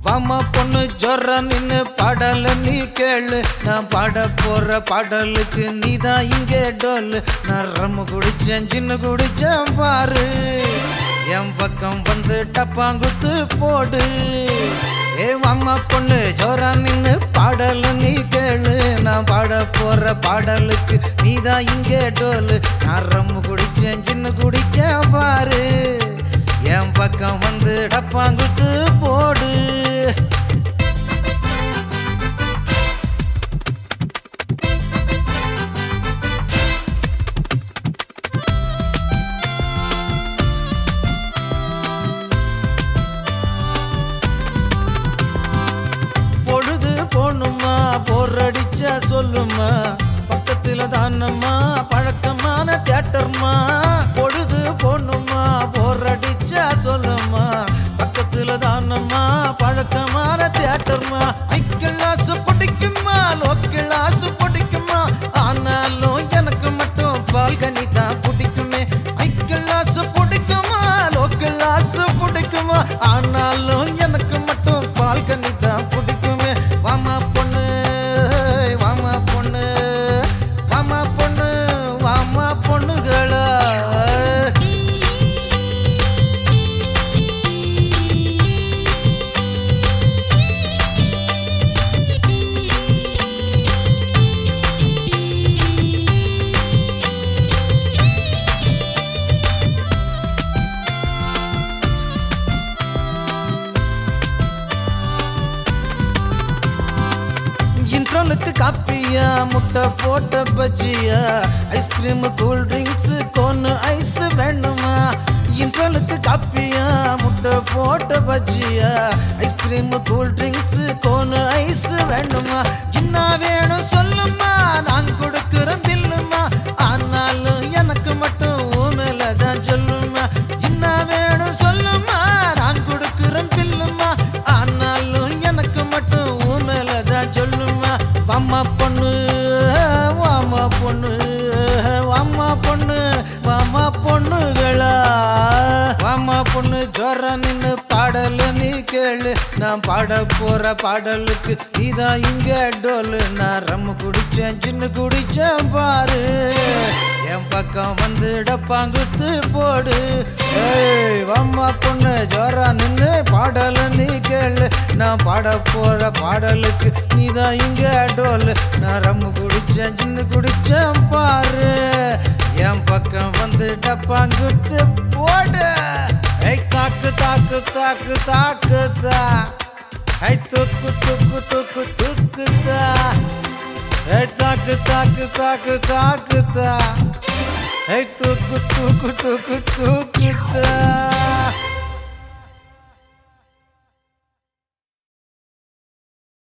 வாமா பொண்ணு ஜொர நின்னு பாடல நீ கேளு நான் பாட போற பாடலுக்கு நீதான் இங்கே டோலு நான் ரம்மு குடிச்சேன் சின்ன குடிச்சேன் பாரு என் பக்கம் வந்து டப்பாங்குத்து போடு ஏ வாமா பொண்ணு ஜோரா நின்னு பாடல நீ கேளு நான் பாட போற பாடலுக்கு நீதான் இங்கே டோலு நான் ரம்மு குடிச்சேன் சின்ன குடிச்சேன் பாரு என் பக்கம் வந்து டப்பாங்குத்து போடு பொழுது போணுமா போரடிச்சா சொல்லுமா பக்கத்துல தானம்மா பழக்கமான தியேட்டர்மா பொழுது போணுமா போரடிச்சா சொல்லுமா பக்கத்துல தானம்மா பழக்கமான தியேட்டர்மா ஐக்கிளாசு பிடிக்குமா லோக்கிளாசு பிடிக்குமா ஆனாலும் எனக்கு மட்டும் பால்கனி தான் பிடிக்குமே ஐக்கிளாசு பிடிக்குமா லோக்கிளாசு பிடிக்குமா ஆனாலும் எனக்கு மட்டும் பால்கனி தான் பிடிக்குமே வாமா பொண்ணு வாமா பொண்ணு வாமா பொண்ணு வாமா பொண்ணுகளா இன்ட்ரோலுக்கு காப்பியா முட்டை போட்ட பஜ்ஜியா ice cream cool drinks cone ice வேணுமா இன்ட்ரோலுக்கு காப்பியா முட்டை போட்ட பஜ்ஜியா ice cream cool drinks cone ice வேணுமா என்ன வேணும் சொல்லுமா நான் கொடுக்குறேன் பில்லுமா ஆனாலும் எனக்கு மட்டும் உன் மேல தான் சொல்லுமா என்ன வேணும் சொல்லுமா நான் கொடுக்குறேன் பில்லுமா ஆனாலும் எனக்கு மட்டும் உன் மேல தான் சொல்லுமா வாமா பொண்ணு வாமா பொண்ணு வாமா பொண்ணு வாமா பொண்ணுகளா வாமா பொண்ணு ஜோர நின்னு பாடல நீ கேளு நான் பாட போற பாடலுக்கு நீதான் இங்க டோலு நான் ரம்மு குடிச்சேன் சின்ன குடிச்சேன் பாரு என் பக்கம் வந்து டப்பாங்குத்து போடு ஏய் வாம்மா பொண்ணு ஜோரா நின்னு பாடல நீ கேளு நான் பாட போற பாடலுக்கு நீதான் இங்க டோலு நான் ரம்மு குடிச்சேன் சின்ன குடிச்சேன் பாரு என் பக்கம் வந்து டப்பாங்குத்து போடு ஏய் தாக்கு தாக்கு தாக்கு தாக்கு தா ஏய் துக்கு துக்கு துக்கு துக்கு தா ஏய் தாக்கு தாக்கு தாக்கு தாக்கு தா ஏய் துக்கு துக்கு துக்கு துக்கு தா